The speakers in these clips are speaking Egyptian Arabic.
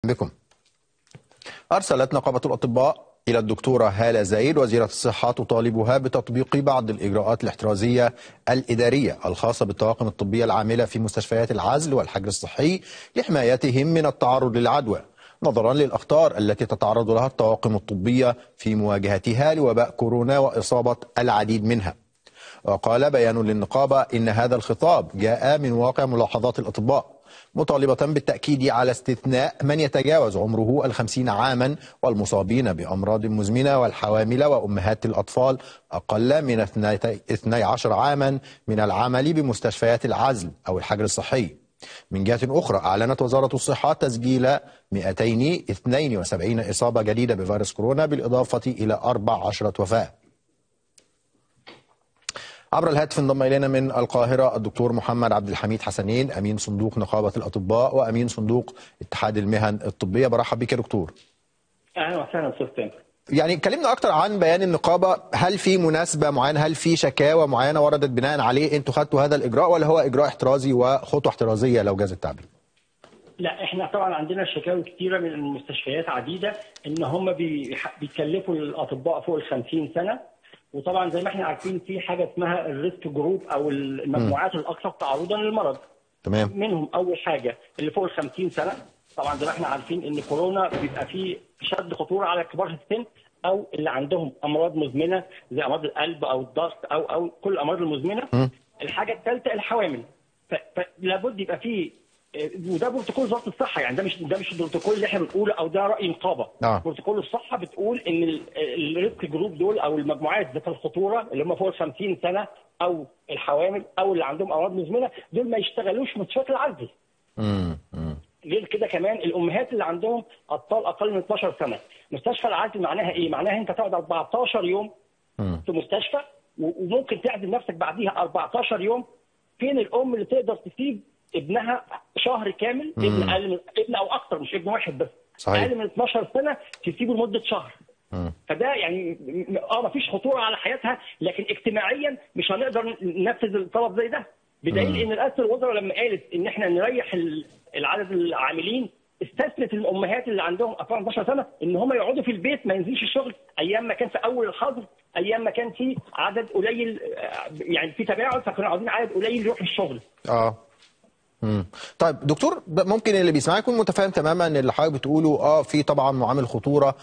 بكم أرسلت نقابة الأطباء إلى الدكتورة هالة زايد وزيرة الصحة تطالبها بتطبيق بعض الإجراءات الاحترازية الإدارية الخاصة بالطواقم الطبية العاملة في مستشفيات العزل والحجر الصحي لحمايتهم من التعرض للعدوى نظرا للأخطار التي تتعرض لها الطواقم الطبية في مواجهتها لوباء كورونا وإصابة العديد منها وقال بيان للنقابة إن هذا الخطاب جاء من واقع ملاحظات الأطباء مطالبة بالتأكيد على استثناء من يتجاوز عمره الخمسين عاما والمصابين بأمراض مزمنة والحوامل وأمهات الأطفال أقل من 12 عاما من العمل بمستشفيات العزل أو الحجر الصحي من جهة أخرى أعلنت وزارة الصحة تسجيل 272 إصابة جديدة بفيروس كورونا بالإضافة إلى 14 وفاة عبر الهاتف انضم الينا من القاهره الدكتور محمد عبد الحميد حسنين امين صندوق نقابه الاطباء وامين صندوق اتحاد المهن الطبيه برحب بك يا دكتور. اهلا وسهلا استاذ تامر. يعني كلمنا اكتر عن بيان النقابه هل في مناسبه معينه هل في شكاوى معينه وردت بناء عليه انتوا خدتوا هذا الاجراء ولا هو اجراء احترازي وخطوه احترازيه لو جاز التعبير؟ لا احنا طبعا عندنا شكاوي كثيره من المستشفيات عديده ان هم بيكلفوا الاطباء فوق ال 50 سنه وطبعا زي ما احنا عارفين في حاجه اسمها الريسك جروب او المجموعات الاكثر تعرضا للمرض تمام منهم اول حاجه اللي فوق ال 50 سنه طبعا زي ما احنا عارفين ان كورونا بيبقى فيه شد خطوره على كبار السن او اللي عندهم امراض مزمنه زي امراض القلب او الضغط او او كل الامراض المزمنه م. الحاجه الثالثه الحوامل فلابد يبقى فيه وده بروتوكول وزاره الصحه يعني ده مش ده مش البروتوكول اللي احنا بنقوله او ده راي نقابه آه. بروتوكول الصحه بتقول ان الريسك جروب دول او المجموعات ذات الخطوره اللي هم فوق ال 50 سنه او الحوامل او اللي عندهم امراض مزمنه دول ما يشتغلوش في مستشفيات العزل امم امم غير كده كمان الامهات اللي عندهم اطفال اقل من 12 سنه مستشفى العزل معناها ايه معناها انت تقعد 14 يوم امم في مستشفى و- وممكن تعزل نفسك بعديها 14 يوم فين الام اللي تقدر تسيب ابنها شهر كامل ابن اقل من ابن او اكتر مش ابن واحد بس صحيح. اقل من 12 سنه تسيبه لمده شهر امم فده يعني م- اه ما فيش خطوره على حياتها لكن اجتماعيا مش هنقدر ننفذ الطلب زي ده بدليل ان رئاسه الوزراء لما قالت ان احنا نريح ال- العدد العاملين استثنت الامهات اللي عندهم اطفال 12 سنه ان هم يقعدوا في البيت ما ينزلش الشغل ايام ما كان في اول الحظر ايام ما كان في عدد قليل آه، يعني في تباعد فكانوا عاوزين عدد قليل يروح الشغل اه امم طيب دكتور ب- ممكن اللي بيسمعك يكون متفاهم تماما ان اللي حضرتك بتقوله اه في طبعا معامل خطوره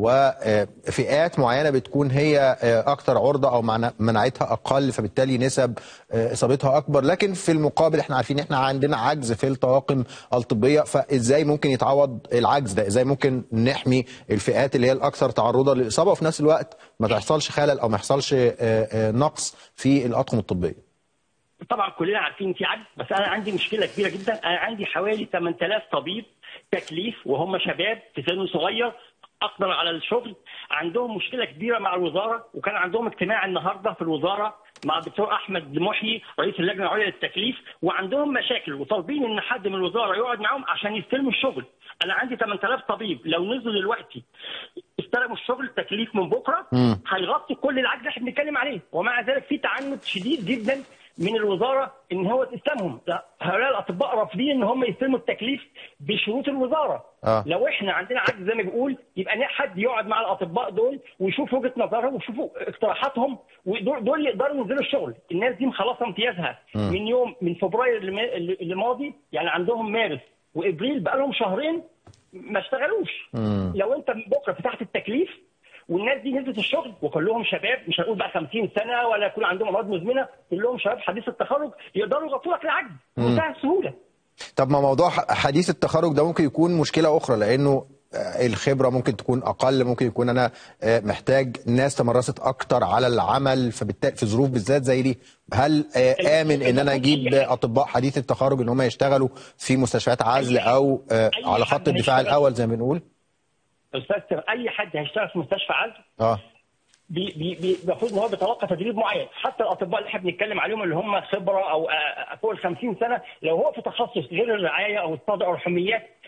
وفئات معينه بتكون هي آه، اكثر عرضه او معنا- مناعتها اقل فبالتالي نسب آه، اصابتها اكبر لكن في المقابل احنا عارفين احنا عندنا عجز في الطواقم الطبيه فازاي ممكن يتعوض العجز ده ازاي ممكن نحمي الفئات اللي هي الاكثر تعرضا للاصابه وفي نفس الوقت ما تحصلش خلل او ما يحصلش آه، آه، نقص في الاطقم الطبيه طبعا كلنا عارفين في عجز بس انا عندي مشكله كبيره جدا انا عندي حوالي 8000 طبيب تكليف وهم شباب في سن صغير اقدر على الشغل عندهم مشكله كبيره مع الوزاره وكان عندهم اجتماع النهارده في الوزاره مع الدكتور احمد محيي رئيس اللجنه العليا للتكليف وعندهم مشاكل وطالبين ان حد من الوزاره يقعد معاهم عشان يستلموا الشغل انا عندي 8000 طبيب لو نزلوا دلوقتي استلموا الشغل تكليف من بكره مم. هيغطي كل العجز اللي احنا بنتكلم عليه ومع ذلك في تعنت شديد جدا من الوزاره ان هو تسلمهم ده هؤلاء الاطباء رافضين ان هم يستلموا التكليف بشروط الوزاره آه. لو احنا عندنا عجز زي ما بيقول يبقى نا- حد يقعد مع الاطباء دول ويشوف وجهه نظرهم ويشوفوا اقتراحاتهم ودول دول اللي يقدروا ينزلوا الشغل الناس دي مخلصه امتيازها مم. من يوم من فبراير اللي ما- اللي اللي ماضي يعني عندهم مارس وابريل بقى لهم شهرين ما اشتغلوش مم. لو انت بكره فتحت التكليف والناس دي نزلت الشغل وكلهم شباب مش هنقول بقى 50 سنه ولا يكون عندهم امراض مزمنه كلهم شباب حديث التخرج يقدروا يغطوا لك العجز بمنتهى السهوله طب ما موضوع ح- حديث التخرج ده ممكن يكون مشكلة أخرى لأنه آه، الخبرة ممكن تكون أقل ممكن يكون أنا آه، محتاج ناس تمرست أكتر على العمل فبالتالي في ظروف بالذات زي دي هل آه، آمن إن أنا أجيب أطباء حديث التخرج إن هم يشتغلوا في مستشفيات عزل أو آه، أي على حد خط الدفاع هيشتغل. الأول زي ما بنقول؟ استاذ سامر، اي حد هيشتغل في مستشفى عزل اه بي- بي- بي- المفروض ان هو بيتلقى تدريب معين حتى الاطباء اللي احنا بنتكلم عليهم اللي هم خبره او آه، فوق ال 50 سنه لو هو في تخصص غير الرعايه او الصدر او الحميات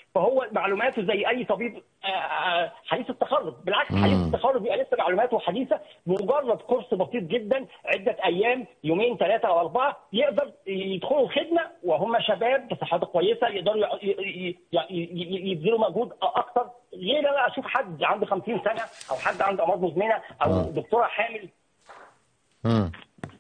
فهو معلوماته زي اي طبيب آه، آه، حديث التخرج بالعكس حديث التخرج بيبقى لسه معلوماته حديثه مجرد كورس بسيط جدا عده ايام يومين ثلاثه او اربعه يقدر يدخلوا الخدمه وهم شباب بصحات كويسه يقدروا ي- ي- ي- ي- يبذلوا مجهود اكتر غير انا اشوف حد عنده 50 سنه او حد عنده امراض مزمنه او دكتوره حامل مم.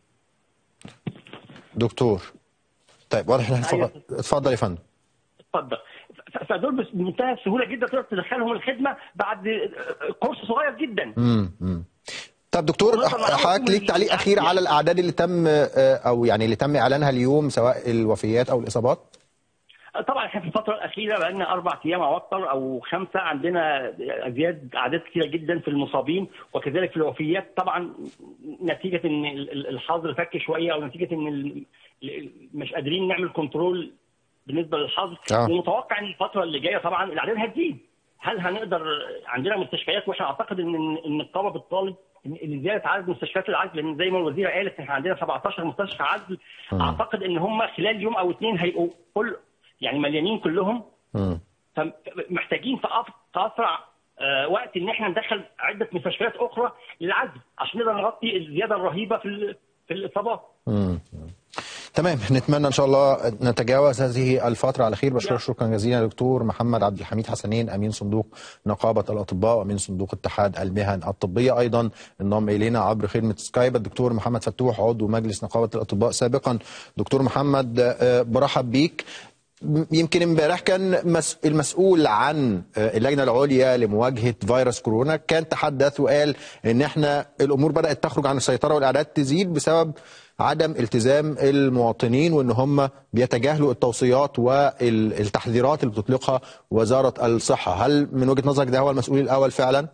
دكتور طيب واضح ان إحنا أيوة. اتفضل اتفضل يا فندم اتفضل ف- فدول بس- بمنتهى السهوله جدا تقدر تدخلهم الخدمه بعد كورس صغير جدا مم. مم. طب دكتور ونقدر نعرف حضرتك من ليك تعليق اخير على الاعداد اللي تم آه، او يعني اللي تم اعلانها اليوم سواء الوفيات او الاصابات طبعا احنا في الفتره الاخيره بقى لنا اربع ايام او اكثر او خمسه عندنا زياده اعداد كثيره جدا في المصابين وكذلك في الوفيات طبعا نتيجه ان ال- ال- الحظر فك شويه او نتيجه ان ال- ال- مش قادرين نعمل كنترول بالنسبه للحظر آه. ومتوقع ان الفتره اللي جايه طبعا الاعداد هتزيد هل هنقدر عندنا مستشفيات واحنا اعتقد ان ان الطلب الطالب ان إن زياده عدد مستشفيات العزل لان زي ما الوزيره قالت احنا عندنا 17 مستشفى عزل اعتقد ان هم خلال يوم او اثنين هيبقوا كل يعني مليانين كلهم مم. فمحتاجين في أف- في اسرع آه، وقت ان احنا ندخل عده مستشفيات اخرى للعزل عشان نقدر نغطي الزياده الرهيبه في ال- في الاصابات. مم. تمام نتمنى ان شاء الله نتجاوز هذه الفتره على خير بشكرك شكرا جزيلا دكتور محمد عبد الحميد حسنين امين صندوق نقابه الاطباء وامين صندوق اتحاد المهن الطبيه ايضا انضم الينا عبر خدمه سكايب الدكتور محمد فتوح عضو مجلس نقابه الاطباء سابقا دكتور محمد آه، برحب بيك يمكن امبارح كان مس- المسؤول عن آه، اللجنه العليا لمواجهه فيروس كورونا كان تحدث وقال ان احنا الامور بدات تخرج عن السيطره والاعداد تزيد بسبب عدم التزام المواطنين وان هم بيتجاهلوا التوصيات والتحذيرات اللي بتطلقها وزاره الصحه، هل من وجهه نظرك ده هو المسؤول الاول فعلا؟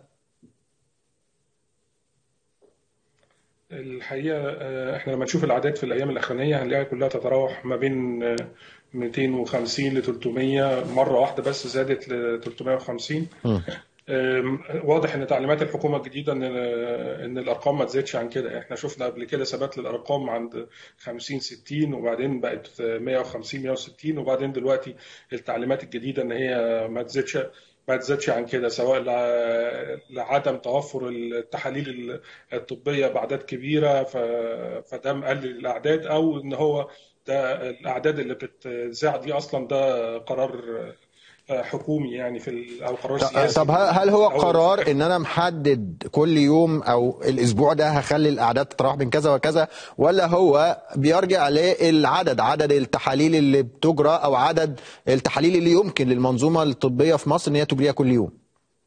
الحقيقه آه، احنا لما نشوف الاعداد في الايام الاخرانيه هنلاقيها كلها تتراوح ما بين آه، 250 ل 300 مره واحده بس زادت ل 350 آم، واضح ان تعليمات الحكومه الجديده ان ان الارقام ما تزيدش عن كده احنا شفنا قبل كده ثبات للارقام عند 50 60 وبعدين بقت 150 160 وبعدين دلوقتي التعليمات الجديده ان هي ما تزيدش ما تزيدش عن كده سواء لع- لعدم توفر التحاليل الطبيه باعداد كبيره ف- فده مقلل الاعداد او ان هو ده الاعداد اللي بتتذاع دي اصلا ده قرار حكومي يعني في ال- او قرار سياسي طب هل هل هو أو- قرار ان انا محدد كل يوم او الاسبوع ده هخلي الاعداد تتراوح بين كذا وكذا ولا هو بيرجع للعدد عدد التحاليل اللي بتجرى او عدد التحاليل اللي يمكن للمنظومه الطبيه في مصر ان هي تجريها كل يوم؟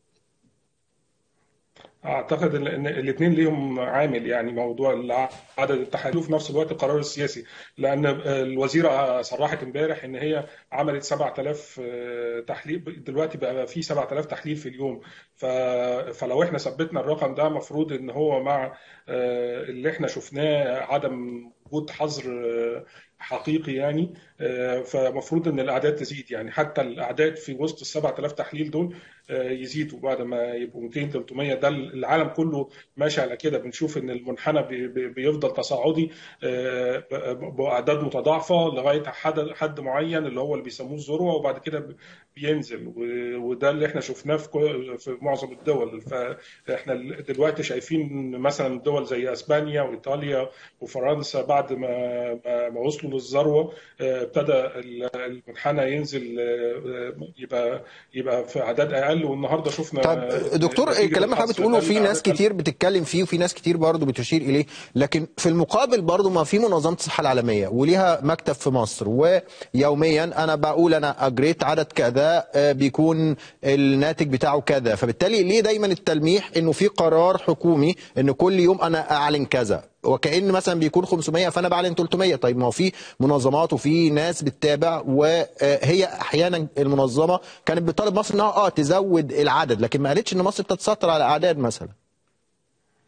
اعتقد ان إن الاثنين ليهم عامل يعني موضوع الع- عدد التحاليل وفي نفس الوقت القرار السياسي لان الوزيره صرحت امبارح ان هي عملت 7000 تحليل دلوقتي بقى في 7000 تحليل في اليوم ف- فلو احنا ثبتنا الرقم ده المفروض ان هو مع آه، اللي احنا شفناه عدم وجود حظر آه، حقيقي يعني آه، فمفروض ان الاعداد تزيد يعني حتى الاعداد في وسط ال 7000 تحليل دول آه، يزيدوا بعد ما يبقوا 200 300 ده العالم كله ماشي على كده بنشوف ان المنحنى بي- بي- بيفضل تصاعدي آه، ب- باعداد متضاعفه لغايه حد حد معين اللي هو اللي بيسموه الذروه وبعد كده ب- بينزل و- وده اللي احنا شفناه في كل- في معظم الدول فاحنا دلوقتي شايفين مثلا دول زي اسبانيا وايطاليا وفرنسا بعد ما ما- ما وصلوا للذروه آه، ابتدى ال- المنحنى ينزل آه، يبقى يبقى في اعداد اقل والنهارده شفنا طب آه، دكتور نتيجة الكلام اللي حضرتك الحظر بتقوله ده في ناس الأعداد كتير بتتكلم فيه وفي ناس كتير برضه بتشير اليه لكن في المقابل برضه ما في منظمه الصحه العالميه وليها مكتب في مصر ويوميا انا بقول انا اجريت عدد كذا آه، بيكون الناتج بتاعه كذا فبالتالي ليه دايما التلميح انه في قرار حكومي ان كل يوم انا اعلن كذا وكأن مثلا بيكون 500 فانا بعلن 300 طيب ما هو في منظمات وفي ناس بتتابع وهي احيانا المنظمه كانت بتطالب مصر انها اه تزود العدد لكن ما قالتش ان مصر بتتستر على اعداد مثلا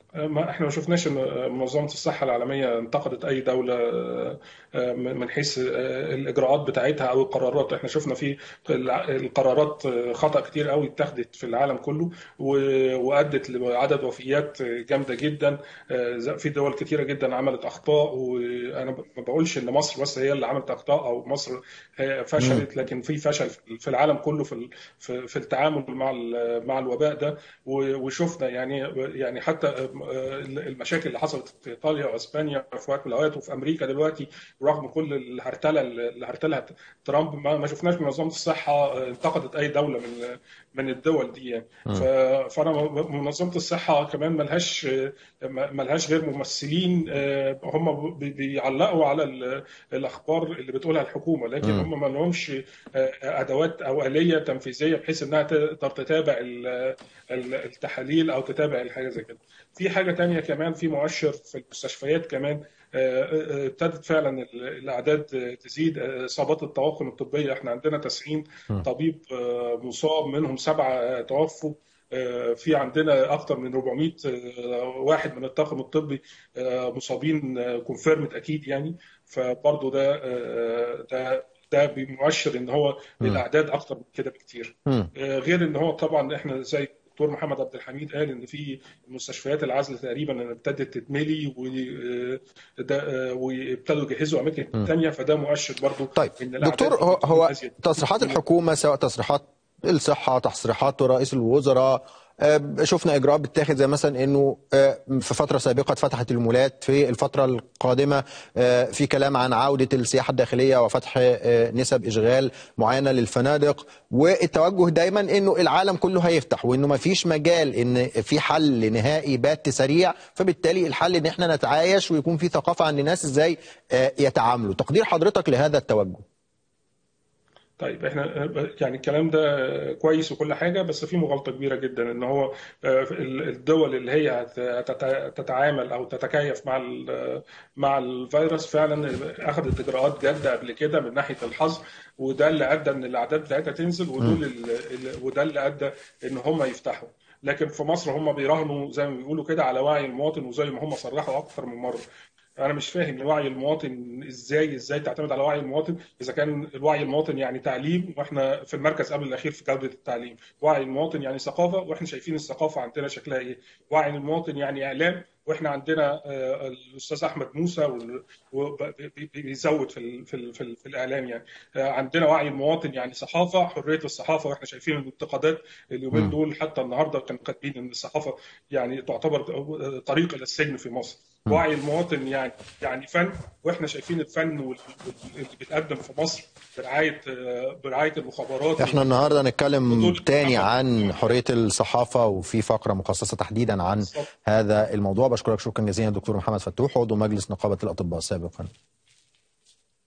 ما احنا ما شفناش ان منظمه الصحه العالميه انتقدت اي دوله من حيث الاجراءات بتاعتها او القرارات احنا شفنا في القرارات خطا كتير قوي اتخذت في العالم كله وادت لعدد وفيات جامده جدا في دول كتيره جدا عملت اخطاء وانا ما بقولش ان مصر بس هي اللي عملت اخطاء او مصر فشلت لكن في فشل في العالم كله في في التعامل مع مع الوباء ده وشفنا يعني يعني حتى المشاكل اللي حصلت في ايطاليا واسبانيا في وقت من الاوقات وفي امريكا دلوقتي رغم كل الهرتله اللي هرتلها ترامب ما شفناش منظمه الصحه انتقدت اي دوله من من الدول دي يعني فانا منظمه الصحه كمان ملهاش ملهاش غير ممثلين هم بيعلقوا على الاخبار اللي بتقولها الحكومه لكن هم ما لهمش ادوات او اليه تنفيذيه بحيث انها تقدر تتابع التحاليل او تتابع الحاجه زي كده في حاجه تانية كمان في مؤشر في المستشفيات كمان ابتدت فعلا الاعداد تزيد اصابات الطواقم الطبيه احنا عندنا 90 طبيب مصاب منهم سبعه توفوا في عندنا اكثر من 400 واحد من الطاقم الطبي مصابين كونفيرمد اكيد يعني فبرضه ده ده ده بمؤشر ان هو الاعداد اكتر من كده بكتير غير ان هو طبعا احنا زي الدكتور محمد عبد الحميد قال ان في مستشفيات العزل تقريبا ابتدت تتملي وابتدوا يجهزوا اماكن ثانيه فده مؤشر برضه طيب إن دكتور هو, هو تصريحات الحكومه سواء تصريحات الصحه تصريحات رئيس الوزراء شفنا اجراءات بتتاخد زي مثلا انه في فتره سابقه اتفتحت المولات في الفتره القادمه في كلام عن عوده السياحه الداخليه وفتح نسب اشغال معينه للفنادق والتوجه دايما انه العالم كله هيفتح وانه ما فيش مجال ان في حل نهائي بات سريع فبالتالي الحل ان احنا نتعايش ويكون في ثقافه عند الناس ازاي يتعاملوا تقدير حضرتك لهذا التوجه طيب احنا يعني الكلام ده كويس وكل حاجه بس في مغالطه كبيره جدا ان هو الدول اللي هي تتعامل او تتكيف مع مع الفيروس فعلا اخذت اجراءات جاده قبل كده من ناحيه الحظر وده اللي ادى ان الاعداد بتاعتها تنزل ودول وده اللي ادى ان هم يفتحوا لكن في مصر هم بيراهنوا زي ما بيقولوا كده على وعي المواطن وزي ما هم صرحوا اكثر من مره انا مش فاهم وعي المواطن ازاي ازاي تعتمد على وعي المواطن اذا كان الوعي المواطن يعني تعليم واحنا في المركز قبل الاخير في جوده التعليم وعي المواطن يعني ثقافه واحنا شايفين الثقافه عندنا شكلها ايه وعي المواطن يعني اعلام واحنا عندنا الاستاذ احمد موسى بيزود في في في, في الاعلام يعني عندنا وعي المواطن يعني صحافه حريه الصحافه واحنا شايفين الانتقادات اليومين دول حتى النهارده كانوا كاتبين ان الصحافه يعني تعتبر طريق الى السجن في مصر وعي المواطن يعني يعني فن واحنا شايفين الفن اللي بيتقدم في مصر برعايه برعايه المخابرات احنا النهارده هنتكلم تاني عن حريه الصحافه وفي فقره مخصصه تحديدا عن هذا الموضوع بشكرك شكرا جزيلا دكتور محمد فتوح عضو مجلس نقابه الاطباء سابقا